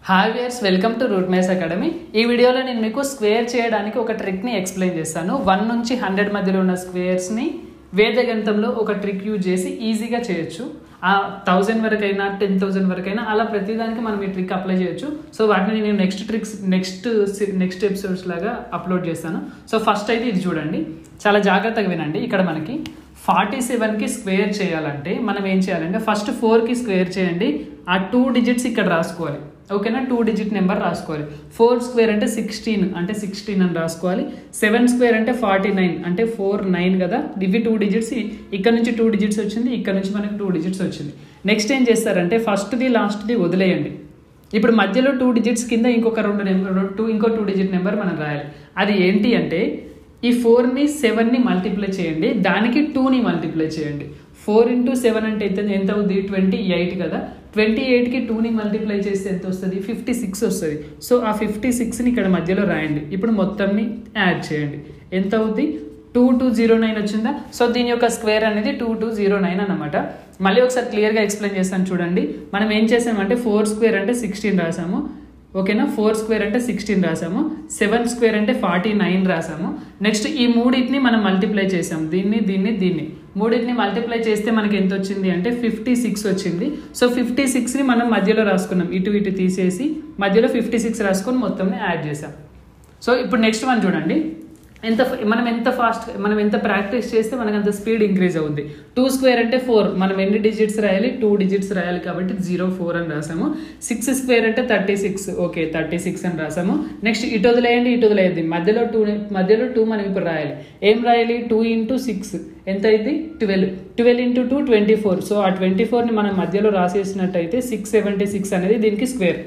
hi viewers welcome to Root Maths Academy ఈ వీడియోలో నేను మీకు స్క్వేర్ చేయడానికి ఒక ట్రిక్ని ఎక్స్ప్లెయిన్ చేస్తాను వన్ నుంచి హండ్రెడ్ మధ్యలో ఉన్న స్క్వేర్స్ని వేద గణితంలో ఒక ట్రిక్ యూజ్ చేసి ఈజీగా చేయొచ్చు ఆ థౌజండ్ వరకైనా టెన్ థౌసండ్ వరకైనా అలా ప్రతిదానికి మనం ఈ ట్రిక్ అప్లై చేయొచ్చు సో వాటిని నేను next tricks next next episodes లాగా అప్లోడ్ చేస్తాను సో ఫస్ట్ అయితే ఇది చూడండి చాలా జాగ్రత్తగా వినండి ఇక్కడ మనకి ఫార్టీ సెవెన్కి స్క్వేర్ చేయాలంటే మనం ఏం చేయాలంటే ఫస్ట్ ఫోర్కి స్క్వేర్ చేయండి ఆ టూ డిజిట్స్ ఇక్కడ రాసుకోవాలి ఓకేనా టూ డిజిట్ నెంబర్ రాసుకోవాలి ఫోర్ స్క్వేర్ అంటే సిక్స్టీన్ అంటే సిక్స్టీన్ అని రాసుకోవాలి సెవెన్ స్క్వేర్ అంటే ఫార్టీ నైన్ అంటే ఫోర్ నైన్ కదా ఇవి టూ డిజిట్స్ ఇక్కడ నుంచి టూ డిజిట్స్ వచ్చింది ఇక్కడ నుంచి మనకి టూ డిజిట్స్ వచ్చింది నెక్స్ట్ ఏం చేస్తారంటే ఫస్ట్ది లాస్ట్ది వదిలేయండి ఇప్పుడు మధ్యలో టూ డిజిట్స్ కింద ఇంకొక రెండు నెంబర్ టూ ఇంకో టూ డిజిట్ నెంబర్ మనం రాయాలి అది ఏంటి అంటే ఈ ఫోర్ని సెవెన్ని మల్టిప్లై చేయండి దానికి టూని మల్టిప్లై చేయండి ఫోర్ ఇంటూ సెవెన్ అంటే ఎంత ఎంత అవుద్ది ట్వంటీ ఎయిట్ కదా ట్వంటీ ఎయిట్కి టూని మల్టిప్లై చేస్తే ఎంత వస్తుంది ఫిఫ్టీ సిక్స్ వస్తుంది సో ఆ ఫిఫ్టీ సిక్స్ని ఇక్కడ మధ్యలో రాయండి ఇప్పుడు మొత్తంని యాడ్ చేయండి ఎంత అవుద్ది టూ టూ జీరో నైన్ వచ్చిందా సో దీని యొక్క స్క్వేర్ అనేది టూ టూ జీరో నైన్ అనమాట మళ్ళీ ఒకసారి క్లియర్గా ఎక్స్ప్లెయిన్ చేస్తాను చూడండి మనం ఏం చేసామంటే ఫోర్ స్క్వేర్ అంటే సిక్స్టీన్ రాసాము ఓకేనా ఫోర్ స్క్వేర్ అంటే సిక్స్టీన్ రాసాము సెవెన్ స్క్వేర్ అంటే ఫార్టీ నైన్ రాసాము నెక్స్ట్ ఈ మూడింటిని మనం మల్టిప్లై చేసాము దీన్ని దీన్ని దీన్ని మూడింటిని మల్టిప్లై చేస్తే మనకి ఎంత వచ్చింది అంటే ఫిఫ్టీ సిక్స్ వచ్చింది సో ఫిఫ్టీ సిక్స్ని మనం మధ్యలో రాసుకున్నాం ఇటు ఇటు తీసేసి మధ్యలో ఫిఫ్టీ సిక్స్ రాసుకొని మొత్తం యాడ్ చేసాం సో ఇప్పుడు నెక్స్ట్ వన్ చూడండి ఎంత మనం ఎంత ఫాస్ట్ మనం ఎంత ప్రాక్టీస్ చేస్తే మనకు అంత స్పీడ్ ఇంక్రీజ్ అవుద్ది టూ స్క్వేర్ అంటే ఫోర్ మనం ఎన్ని డిజిట్స్ రాయాలి టూ డిజిట్స్ రాయాలి కాబట్టి జీరో ఫోర్ అని రాసాము సిక్స్ స్క్వేర్ అంటే thirty six okay thirty six అని రాసాము నెక్స్ట్ ఇటు వదిలేయండి ఇటు వదిలేయండి మధ్యలో టూ మధ్యలో టూ మనం ఇప్పుడు రాయాలి ఏం రాయాలి టూ ఇంటూ సిక్స్ ఎంత అయింది twelve twelve into two twenty four so ఆ ట్వంటీ ఫోర్ని మనం మధ్యలో రాసేసినట్టయితే సిక్స్ సెవెంటీ సిక్స్ అనేది దీనికి స్క్వేర్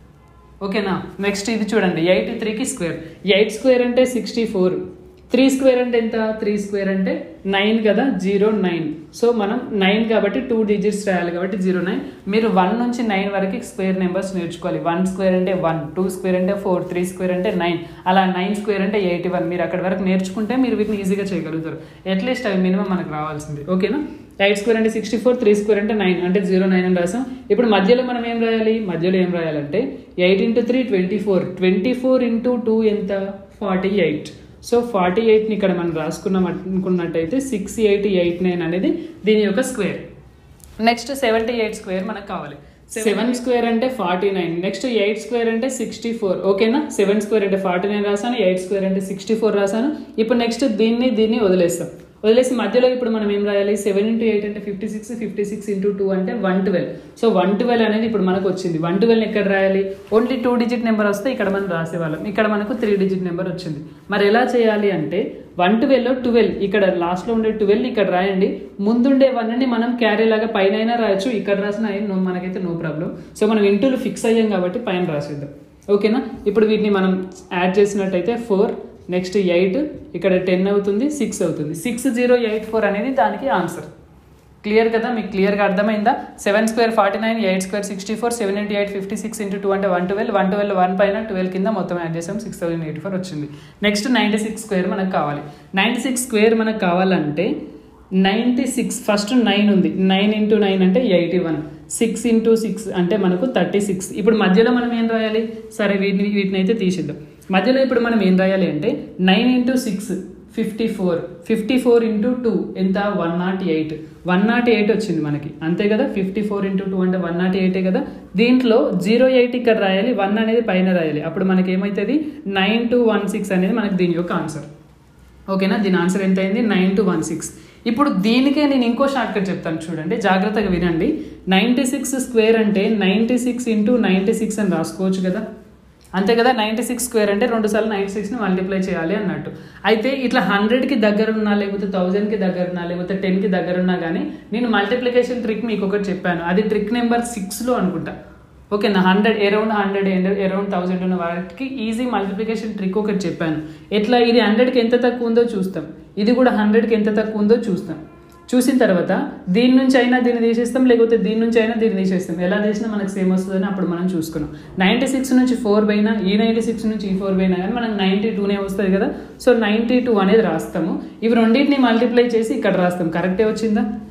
ఓకేనా నెక్స్ట్ ఇది చూడండి ఎయిట్ త్రీకి స్క్వేర్ ఎయిట్ స్క్వేర్ అంటే సిక్స్టీ ఫోర్ త్రీ స్క్వేర్ అంటే ఎంత త్రీ స్క్వేర్ అంటే నైన్ కదా జీరో నైన్ సో మనం నైన్ కాబట్టి టూ డిజిట్స్ రాయాలి కాబట్టి జీరో నైన్ మీరు వన్ నుంచి నైన్ వరకు స్క్వేర్ నెంబర్స్ నేర్చుకోవాలి వన్ స్క్వేర్ అంటే వన్ టూ స్క్వేర్ అంటే ఫోర్ త్రీ స్క్వేర్ అంటే నైన్ అలా నైన్ స్క్వేర్ అంటే ఎయిటీ వన్ మీరు అక్కడి వరకు నేర్చుకుంటే మీరు వీటిని ఈజీగా చేయగలుగుతారు అట్లీస్ట్ అవి మినిమం మనకు రావాల్సింది ఓకేనా ఎయిట్ స్క్వేర్ అంటే సిక్స్టీ ఫోర్ త్రీ స్క్వేర్ అంటే నైన్ అంటే జీరో నైన్ అని రాసాం ఇప్పుడు మధ్యలో మనం ఏం రాయాలి మధ్యలో ఏం రాయాలంటే eight into three twenty four twenty four into two ఎంత ఫార్టీ ఎయిట్ సో ఫార్టీ ఎయిట్ని ఇక్కడ మనం రాసుకున్నాం అనుకున్నట్టయితే సిక్స్ ఎయిటీ ఎయిట్ నైన్ అనేది దీని యొక్క square next seventy eight square మనకు కావాలి సెవెన్ స్క్వేర్ అంటే forty nine next eight square అంటే సిక్స్టీ ఫోర్ ఓకేనా సెవెన్ స్క్వేర్ అంటే ఫార్టీ నైన్ రాసాను ఎయిట్ స్క్వేర్ అంటే సిక్స్టీ ఫోర్ రాసాను ఇప్పుడు నెక్స్ట్ దీన్ని దీన్ని వదిలేస్తాం వదిలేసి మధ్యలో ఇప్పుడు మనం ఏం రాయాలి సెవెన్ ఇంటూ ఎయిట్ అంటే fifty six fifty six into two అంటే one twelve so one twelve అనేది ఇప్పుడు మనకు వచ్చింది వన్ ట్వెల్వ్ ఎక్కడ రాయాలి ఓన్లీ టూ డిజిట్ నెంబర్ వస్తే ఇక్కడ మనం రాసేవాళ్ళం ఇక్కడ మనకు త్రీ డిజిట్ నెంబర్ వచ్చింది మరి ఎలా చేయాలి అంటే వన్ ట్వెల్వ్ ట్వెల్వ్ ఇక్కడ లాస్ట్లో ఉండే ట్వెల్వ్ ఇక్కడ రాయండి ముందుండే వన్ని మనం క్యారీ లాగా పైన అయినా రాయొచ్చు ఇక్కడ రాసిన నో మనకైతే నో ప్రాబ్లం సో మనం ఇంటూలు ఫిక్స్ అయ్యాం కాబట్టి పైన రాసేద్దాం ఓకేనా ఇప్పుడు వీటిని మనం యాడ్ చేసినట్టయితే ఫోర్ నెక్స్ట్ ఎయిట్ ఇక్కడ టెన్ అవుతుంది సిక్స్ అవుతుంది సిక్స్ జీరో ఎయిట్ ఫోర్ అనేది దానికి ఆన్సర్ క్లియర్ కదా మీకు క్లియర్గా అర్థమైందా seven square forty nine eight square sixty four seven into eight fifty six into two అంటే one twelve one twelve one పైన ట్వెల్వ్ కింద మొత్తం యాడ్ చేసాం సిక్స్ థౌసండ్ ఎయిటీ ఫోర్ వచ్చింది నెక్స్ట్ నైంటీ సిక్స్ స్క్వేర్ మనకు కావాలి నైంటీ సిక్స్ స్క్వేర్ మనకు కావాలంటే నైంటీ సిక్స్ ఫస్ట్ నైన్ ఉంది నైన్ ఇంటూ నైన్ అంటే eighty one six into six అంటే మనకు థర్టీ సిక్స్ ఇప్పుడు మధ్యలో మనం ఏం రాయాలి సరే వీటిని వీటిని అయితే తీసిద్దాం మధ్యలో ఇప్పుడు మనం ఏం రాయాలి అంటే nine into six fifty four fifty four into two ఎంత one not eight one not eight వచ్చింది మనకి అంతే కదా ఫిఫ్టీ ఫోర్ ఇంటూ టూ అంటే వన్ నాట్ ఎయిటే కదా దీంట్లో జీరో ఎయిట్ ఇక్కడ రాయాలి వన్ అనేది పైన రాయాలి అప్పుడు మనకి ఏమవుతుంది నైన్ టు వన్ సిక్స్ అనేది మనకి దీని యొక్క ఆన్సర్ ఓకేనా దీని ఆన్సర్ ఎంత అయింది నైన్ టు వన్ సిక్స్ ఇప్పుడు దీనికే నేను ఇంకో షార్ట్ కట్ చెప్తాను చూడండి జాగ్రత్తగా వినండి నైంటీ సిక్స్ స్క్వేర్ అంటే ninety six into ninety six అని రాసుకోవచ్చు కదా అంతే కదా నైంటీ సిక్స్ స్క్వేర్ అంటే రెండు సార్లు నైంటీ సిక్స్ని మల్టిప్లై చేయాలి అన్నట్టు అయితే ఇట్లా హండ్రెడ్కి దగ్గర ఉన్నా లేకపోతే థౌజండ్కి దగ్గర ఉన్నా లేకపోతే టెన్కి దగ్గర ఉన్నా కానీ నేను మల్టిప్లికేషన్ ట్రిక్ మీకు ఒకటి చెప్పాను అది ట్రిక్ నెంబర్ సిక్స్లో అనుకుంటా ఓకే నా hundred around hundred around thousand ఉన్న వాటికి ఈజీ మల్టిప్లికేషన్ ట్రిక్ ఒకటి చెప్పాను ఎట్లా ఇది హండ్రెడ్కి ఎంత తక్కువ ఉందో చూస్తాం ఇది కూడా హండ్రెడ్కి ఎంత తక్కువ ఉందో చూస్తాం చూసిన తర్వాత దీని నుంచి అయినా దీన్ని తీసేస్తాం లేకపోతే దీని నుంచి అయినా దీన్ని తీసేస్తాం ఎలా తీసినా మనకు సేమ్ వస్తుందని అప్పుడు మనం చూసుకున్నాం నైంటీ సిక్స్ నుంచి ఫోర్ పోయినా ఈ నైంటీ సిక్స్ నుంచి ఈ ఫోర్ పోయినా కానీ మనకు నైంటీ టూనే వస్తుంది కదా సో నైంటీ టూ అనేది రాస్తాము ఇవి రెండింటిని మల్టిప్లై చేసి ఇక్కడ రాస్తాం కరెక్టే వచ్చిందా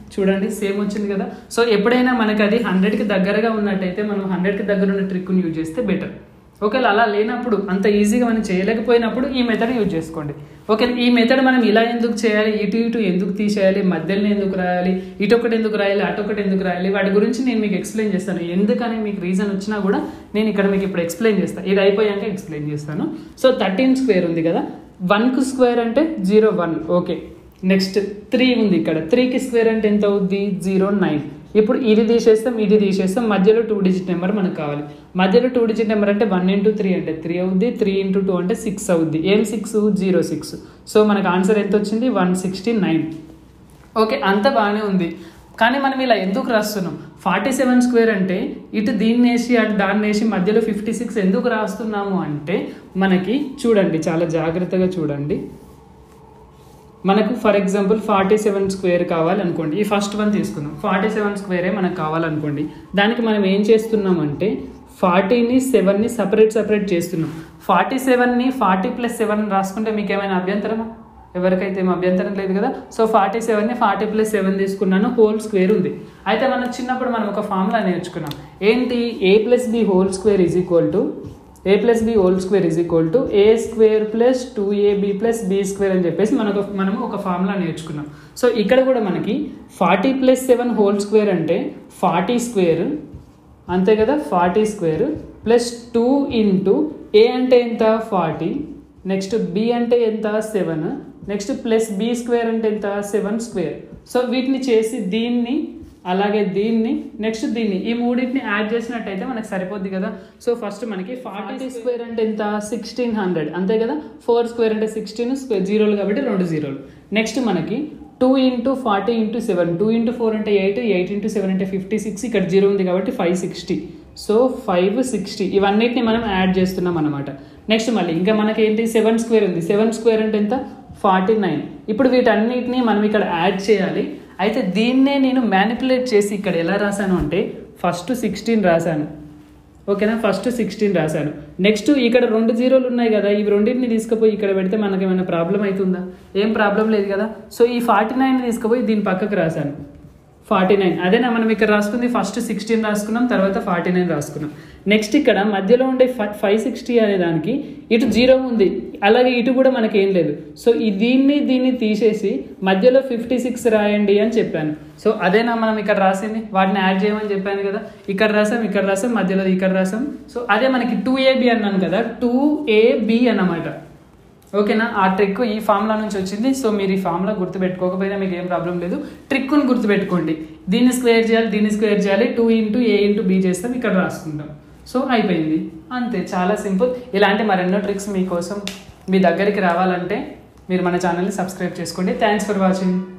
చూడండి సేమ్ వచ్చింది కదా సో ఎప్పుడైనా మనకి అది హండ్రెడ్కి దగ్గరగా ఉన్నట్టయితే మనం హండ్రెడ్కి దగ్గర ఉన్న ట్రిక్ని యూజ్ చేస్తే బెటర్ ఒకవేళ అలా లేనప్పుడు అంత ఈజీగా మనం చేయలేకపోయినప్పుడు ఈ మెథడ్ యూజ్ చేసుకోండి ఓకే ఈ మెథడ్ మనం ఇలా ఎందుకు చేయాలి ఇటు ఇటు ఎందుకు తీసేయాలి మధ్యలో ఎందుకు రాయాలి ఇటు ఒకటి ఎందుకు రాయాలి అటు ఒకటి ఎందుకు రాయాలి వాటి గురించి నేను మీకు ఎక్స్ప్లెయిన్ చేస్తాను ఎందుకని మీకు రీజన్ వచ్చినా కూడా నేను ఇక్కడ మీకు ఇప్పుడు ఎక్స్ప్లెయిన్ చేస్తాను ఇది అయిపోయాక ఎక్స్ప్లెయిన్ చేస్తాను సో థర్టీన్ స్క్వేర్ ఉంది కదా వన్కు స్క్వేర్ అంటే zero one okay next three ఉంది ఇక్కడ త్రీకి స్క్వేర్ అంటే ఎంత అవుద్ది జీరో నైన్ ఇప్పుడు ఇది తీసేస్తాం ఇది తీసేస్తాం మధ్యలో టూ డిజిట్ నెంబర్ మనకు కావాలి మధ్యలో టూ డిజిట్ నెంబర్ అంటే వన్ ఇంటూ త్రీ అంటే త్రీ అవుద్ది త్రీ ఇంటూ టూ అంటే సిక్స్ అవుద్ది ఏం సిక్స్ జీరో సిక్స్ సో మనకు ఆన్సర్ ఎంత వచ్చింది వన్ సిక్స్టీ నైన్ ఓకే అంత బాగానే ఉంది కానీ మనం ఇలా ఎందుకు రాస్తున్నాం ఫార్టీ సెవెన్ స్క్వేర్ అంటే ఇటు దీన్ని వేసి అటు దాన్ని వేసి మధ్యలో ఫిఫ్టీ సిక్స్ ఎందుకు రాస్తున్నాము అంటే మనకి చూడండి చాలా జాగ్రత్తగా చూడండి మనకు for example forty seven square కావాలనుకోండి ఈ ఫస్ట్ వన్ తీసుకుందాం ఫార్టీ సెవెన్ స్క్వేరే మనకు కావాలనుకోండి దానికి మనం ఏం చేస్తున్నామంటే ఫార్టీని సెవెన్ని సపరేట్ సపరేట్ చేస్తున్నాం ఫార్టీ సెవెన్ని ఫార్టీ ప్లస్ సెవెన్ రాసుకుంటే మీకు ఏమైనా అభ్యంతరమా ఎవరికైతే ఏం అభ్యంతరం లేదు కదా సో ఫార్టీ సెవెన్ని ఫార్టీ ప్లస్ సెవెన్ తీసుకున్నాను హోల్ స్క్వేర్ ఉంది అయితే మనం చిన్నప్పుడు మనం ఒక ఫార్ములా నేర్చుకున్నాం ఏంటి A plus B whole square is equal to A plus B whole square is equal to A square plus two AB plus B square అని చెప్పేసి మనకు మనం ఒక ఫార్ములా నేర్చుకున్నాం సో ఇక్కడ కూడా మనకి forty plus seven whole square అంటే ఫార్టీ స్క్వేర్ అంతే కదా forty square plus two into A అంటే ఎంత ఫార్టీ నెక్స్ట్ బి అంటే ఎంత seven next plus B square అంటే ఎంత సెవెన్ స్క్వేర్ సో వీటిని చేసి దీన్ని అలాగే దీన్ని నెక్స్ట్ దీన్ని ఈ మూడింటిని యాడ్ చేసినట్టయితే మనకు సరిపోద్ది కదా సో ఫస్ట్ మనకి ఫార్టీ స్క్వేర్ అంటే ఎంత సిక్స్టీన్ హండ్రెడ్ అంతే కదా ఫోర్ స్క్వేర్ అంటే సిక్స్టీన్ స్క్వేర్ జీరోలు కాబట్టి రెండు జీరోలు నెక్స్ట్ మనకి two into forty into seven two into four అంటే ఎయిట్ ఎయిట్ ఇంటూ సెవెన్ అంటే ఫిఫ్టీ సిక్స్ ఇక్కడ జీరో ఉంది కాబట్టి five sixty so five sixty ఇవన్నిటిని మనం యాడ్ చేస్తున్నాం అనమాట నెక్స్ట్ మళ్ళీ ఇంకా మనకి ఏంటి సెవెన్ స్క్వేర్ ఉంది సెవెన్ స్క్వేర్ అంటే ఎంత ఫార్టీ నైన్ ఇప్పుడు వీటన్నిటిని మనం ఇక్కడ యాడ్ చేయాలి అయితే దీన్నే నేను మ్యానిపులేట్ చేసి ఇక్కడ ఎలా రాశాను అంటే ఫస్ట్ సిక్స్టీన్ రాశాను ఓకేనా ఫస్ట్ సిక్స్టీన్ రాశాను నెక్స్ట్ ఇక్కడ రెండు జీరోలు ఉన్నాయి కదా ఇవి రెండింటిని తీసుకుపోయి ఇక్కడ పెడితే మనకి ఏమైనా ప్రాబ్లం అవుతుందా ఏం ప్రాబ్లం లేదు కదా సో ఈ ఫార్టీ నైన్ తీసుకుపోయి దీని పక్కకు రాశాను ఫార్టీ నైన్ అదేనా మనం ఇక్కడ రాసుకుంది ఫస్ట్ సిక్స్టీన్ రాసుకున్నాం తర్వాత ఫార్టీ నైన్ రాసుకున్నాం నెక్స్ట్ ఇక్కడ మధ్యలో ఉండే ఫైవ్ సిక్స్టీ అనే దానికి ఇటు జీరో ఉంది అలాగే ఇటు కూడా మనకి ఏం లేదు సో ఈ దీన్ని దీన్ని తీసేసి మధ్యలో ఫిఫ్టీ సిక్స్ రాయండి అని చెప్పాను సో అదేనా మనం ఇక్కడ రాసింది వాటిని యాడ్ చేయమని చెప్పాను కదా ఇక్కడ రాసాం ఇక్కడ రాసాం మధ్యలో ఇక్కడ రాసాం సో అదే మనకి టూ ఏబి అన్నాను కదా టూ ఏబి అన్నమాట ఓకేనా ఆ ట్రిక్ ఈ ఫార్ములా నుంచి వచ్చింది సో మీరు ఈ ఫార్ములా గుర్తుపెట్టుకోకపోయినా మీకు ఏం ప్రాబ్లం లేదు ట్రిక్ను గుర్తుపెట్టుకోండి దీన్ని స్క్వేర్ చేయాలి దీన్ని స్క్వేర్ చేయాలి two into A into B చేస్తాం ఇక్కడ రాసుకుంటాం సో అయిపోయింది అంతే చాలా సింపుల్ ఇలాంటి మరెన్నో ట్రిక్స్ మీకోసం మీ దగ్గరికి రావాలంటే మీరు మన ఛానల్ని సబ్స్క్రైబ్ చేసుకోండి థ్యాంక్స్ ఫర్ వాచింగ్